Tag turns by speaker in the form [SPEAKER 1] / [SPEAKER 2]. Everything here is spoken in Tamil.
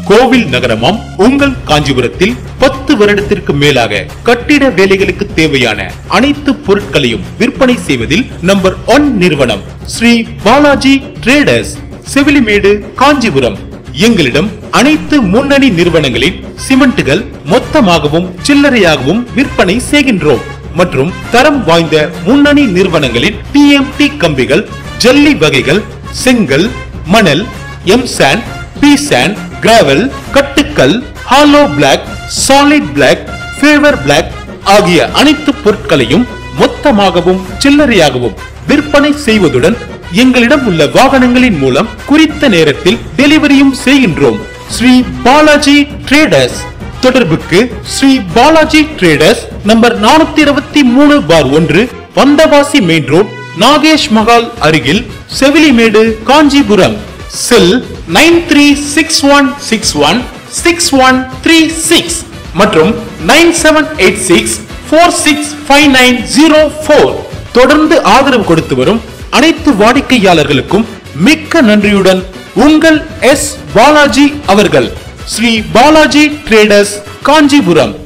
[SPEAKER 1] கோவில் நகரமாம் உங்கள் காஞ்சிபுரத்தில் பத்து வருடத்திற்கு மேலாக கட்டிட வேலைகளுக்கு தேவையான அனைத்து பொருட்களையும் விற்பனை செய்வதில் நம்பர் ஒன் நிறுவனம் ஸ்ரீ பாலாஜி ட்ரேடர்ஸ் செவிலிமேடு காஞ்சிபுரம் எங்களிடம் அனைத்து முன்னணி நிறுவனங்களின் சிமெண்ட்டுகள் மொத்தமாகவும் சில்லறையாகவும் விற்பனை செய்கின்றோம் மற்றும் தரம் வாய்ந்த முன்னணி நிறுவனங்களின் டிஎம்டி கம்பிகள் ஜல்லி வகைகள் செங்கல் மணல் M sand P sand gravel கட்டுக்கல் hollow block solid block paver block ஆகிய அனைத்து பொருட்களையும் மொத்தமாகவும் சில்லறையாகவும் விற்பனை செய்வதுடன் எங்களிடம் உள்ள வாகனங்களின் மூலம் குறித்த நேரத்தில் டெலிவரியும் செய்கின்றோம் ஸ்ரீ பாலாஜி ட்ரேடர்ஸ் தொடர்புக்கு ஸ்ரீ பாலாஜி ட்ரேடர்ஸ் நம்பர் நானூத்தி இருபத்தி மூணு பார் ஒன்று வந்தவாசி மெயின் ரோட் நாகேஷ் மகால் அருகில் Sevilimedu Kanchipuram cell nine three six one six one six one three six மற்றும் nine seven eight six four six five nine zero four தொடர்ந்து ஆதரவு கொடுத்து வரும் அனைத்து வாடிக்கையாளர்களுக்கும் மிக்க நன்றியுடன் உங்கள் எஸ் பாலாஜி அவர்கள் ஸ்ரீ பாலாஜி ட்ரேடர்ஸ் காஞ்சிபுரம்